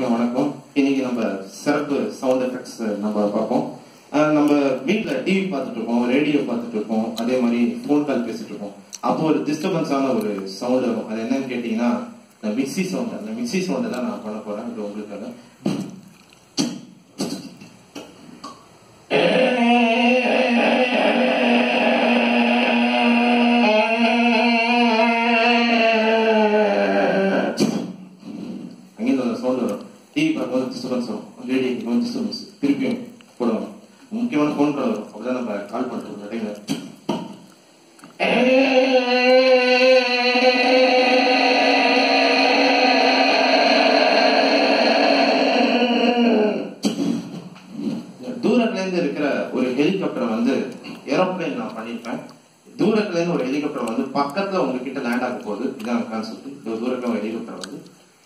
அனைவருக்குமே வணக்கம் இன்னைக்கு நம்ம சிறப்பு சவுண்ட் எஃபெக்ட்ஸ் நம்ம பார்ப்போம் அஹ் நம்ம வீட்ல டிவி பார்த்துட்டு இருக்கோம் ரேடியோ பார்த்துட்டு இருக்கோம் அதே மாதிரி ஃபோன் கால் பேசிட்டு இருக்கோம் அப்போ ஒரு டிஸ்டர்பன்ஸான ஒரு சவுண்ட் வரும் அது என்னன்னு கேட்டீங்கன்னா இந்த மிக்சி சவுண்ட் அந்த மிக்சி சவுண்ட் தான் நான் பண்ண போறேன் இது உங்களுக்காக அங்கேருந்து அந்த சவுண்ட் வரும் டிவி பார்க்கும்போது டிஸ்டர்பன்ஸ் வரும் ரேடியோ கேட்கும்போது டிஸ்டர்பன்ஸ் திருப்பியும் போடுவாங்க முக்கியமான ஃபோன் கால் வரும் அப்படிதான் நம்ம கால் பண்ணுறோம் இந்த டைம்ல தூரத்துல இருந்து இருக்கிற ஒரு ஹெலிகாப்டரை வந்து ஏரோப்ளேன் நான் பண்ணிருப்பேன் தூரத்துல இருந்து ஒரு ஹெலிகாப்டர் வந்து பக்கத்துல உங்ககிட்ட லேண்ட் ஆக போகுது இதான் கான்செப்ட் தூரத்துல ஒரு ஹெலிகாப்டர் வந்து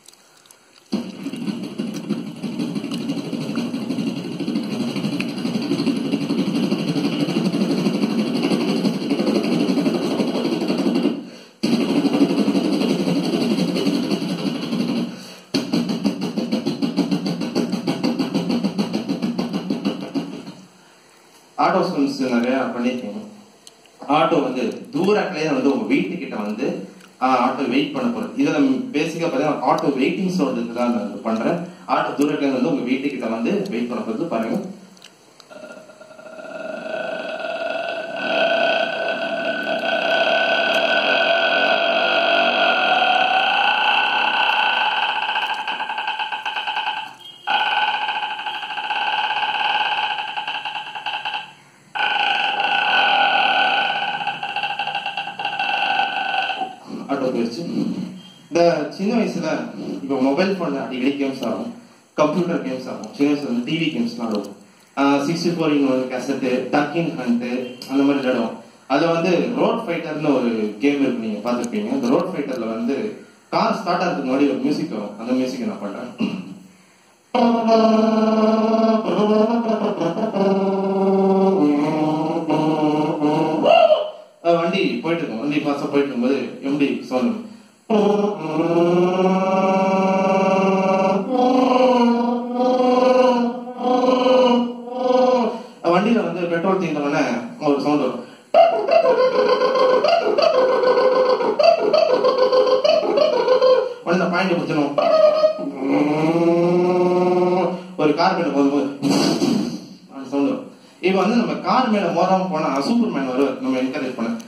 ஆட்டோ ஸ்டன்ஸ் நிறைய பண்ணிருக்கீங்க ஆட்டோ வந்து தூரத்துலயே வந்து உங்க வீட்டுக்கிட்ட வந்து ஆட்டோ வெயிட் பண்ண போறது இதுல பேசிக்கா பாத்தீங்கன்னா ஆட்டோ வெயிட்டிங் சவுண்ட் தான் நான் இது பண்றேன் ஆட்டோ தூரத்துல வந்து உங்க வீட்டுக்கிட்ட வந்து வெயிட் பண்ண போறது பாருங்க ஆட்டோ போயிடுச்சு இந்த சின்ன வயசுல இப்போ மொபைல் போன்ல அடிக்கடி கேம்ஸ் ஆகும் கம்ப்யூட்டர் கேம்ஸ் ஆகும் சின்ன வயசுல வந்து டிவி கேம்ஸ் ஆடுவோம் sixty four in one cassette ducking hunt அந்த மாதிரி விளையாடுவோம் அதுல வந்து ரோட் ஃபைட்டர்னு ஒரு கேம் இருக்கு நீங்க பார்த்துருப்பீங்க அந்த ரோட் ஃபைட்டர்ல வந்து கார் ஸ்டார்ட் ஆகிறதுக்கு முன்னாடி ஒரு மியூசிக் வரும் அந்த மியூசிக் நான் பண்றேன் அஹ் வண்டி போயிட்டு இருக்கும் வண்டி பாசா போயிட்டு இருக்கும்போது எப்படி சொல்லணும் வண்டியில வந்து பெட்ரோல் தீர்ந்தவொடனே ஒரு சவுண்ட் வரும் உடனே பாயிண்ட் பிடிச்சணும் ஒரு கார் மேல போகும்போது அந்த சவுண்ட் வரும் இப்போ வந்து நம்ம கார் மேல மோதாம போனா சூப்பர் மேன் வரும் நம்ம என்கரேஜ் பண்ண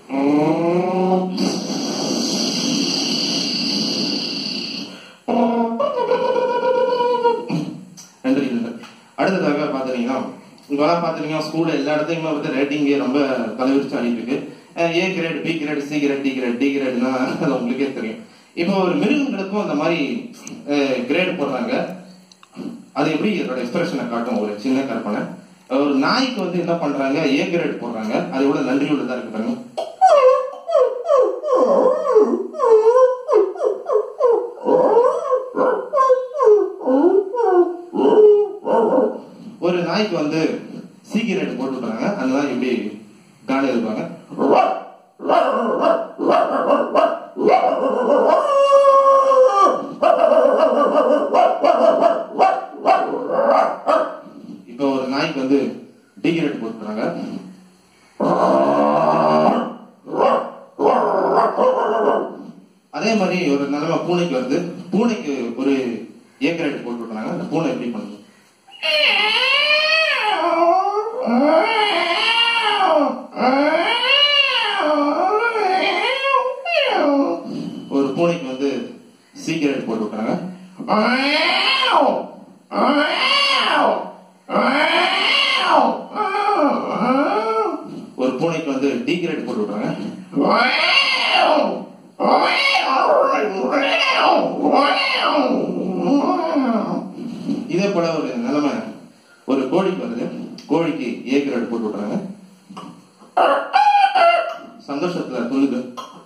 நன்றி நன்றி அடுத்ததாக பாத்தீங்கன்னா இங்கெல்லாம் பாத்தீங்கன்னா ஸ்கூல்ல எல்லா இடத்துலயுமே வந்து ரேட்டிங் ரொம்ப தலைவிரிச்சு ஆடிட்டு இருக்கு A grade B grade C grade D grade D கிரேட்னா அது உங்களுக்கே தெரியும் இப்போ ஒரு மிருகங்களுக்கும் அந்த மாதிரி கிரேட் போடுறாங்க அது எப்படி என்னோட எக்ஸ்பிரஷனை காட்டும் ஒரு சின்ன கற்பனை ஒரு நாய்க்கு வந்து என்ன பண்றாங்க ஏ கிரேட் போடுறாங்க அது கூட நன்றி உள்ளதா இருக்கு பாருங்க ஒரு நாய்க்கு வந்து சி கிரேட் போட்டு விட்டுறாங்க அந்த நாய் எப்படி காலி இருப்பாங்க இப்போ ஒரு நாய்க்கு வந்து டி கிரேட் போட்டுறாங்க அதே மாதிரி ஒரு நிலைமை பூனைக்கு வந்து பூனைக்கு ஒரு ஏ கிரேட் போட்டு விட்டுறாங்க அந்த பூனை எப்படி பண்ணுது ஒரு பூனைக்கு வந்து சி கிரேட் போட்டு விட்டுறாங்க ஒரு பூனைக்கு வந்து டி கிரேட் போட்டு விட்டுறாங்க இதே போல ஒரு நிலைமை ஒரு கோழிக்கு வருது கோழிக்கு ஏ கிரேட் போட்டு விட்டுறாங்க சந்தோஷத்துல துணுக்கு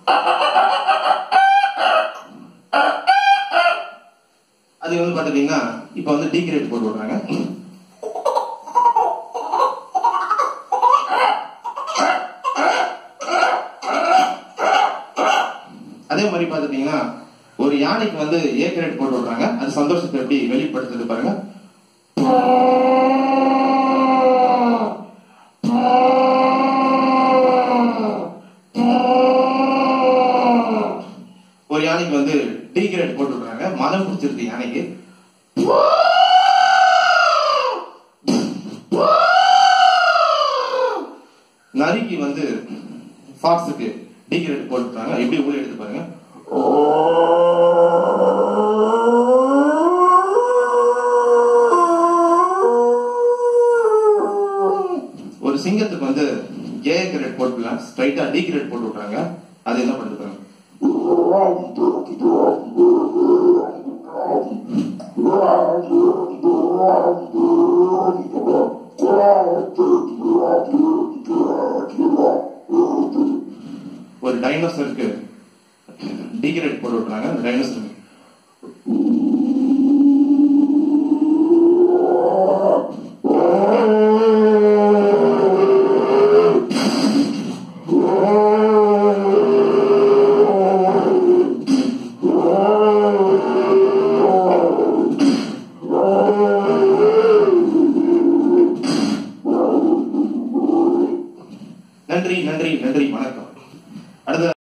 அது வந்து பாத்துட்டீங்கன்னா இப்ப வந்து டி கிரேட் போட்டு விடுறாங்க அதே மாதிரி பாத்துட்டீங்கன்னா ஒரு யானைக்கு வந்து ஏ கிரேட் போட்டு விடுறாங்க அது சந்தோஷத்தை எப்படி வெளிப்படுத்துது பாருங்க ஒரு யானைக்கு வந்து டி கிரேட் போட்டு விடுறாங்க மனம் பிடிச்சிருக்கு யானைக்கு நரிக்கு வந்து ஃபாக்ஸுக்கு டி கிரேட் போட்டுறாங்க எப்படி ஊழல் எடுத்து பாருங்க ஒரு சிங்கத்துக்கு வந்து ஏ கிரேட் போட்டுலாம் ஸ்ட்ரைட்டா டி கிரேட் போட்டு விட்றாங்க அது என்ன பண்ணுது பாருங்க ஒரு டைனோசருக்கு டி கிரேட் போட்டு விட்றாங்க அந்த டைனோசருக்கு நன்றி நன்றி நன்றி வணக்கம் அடுத்த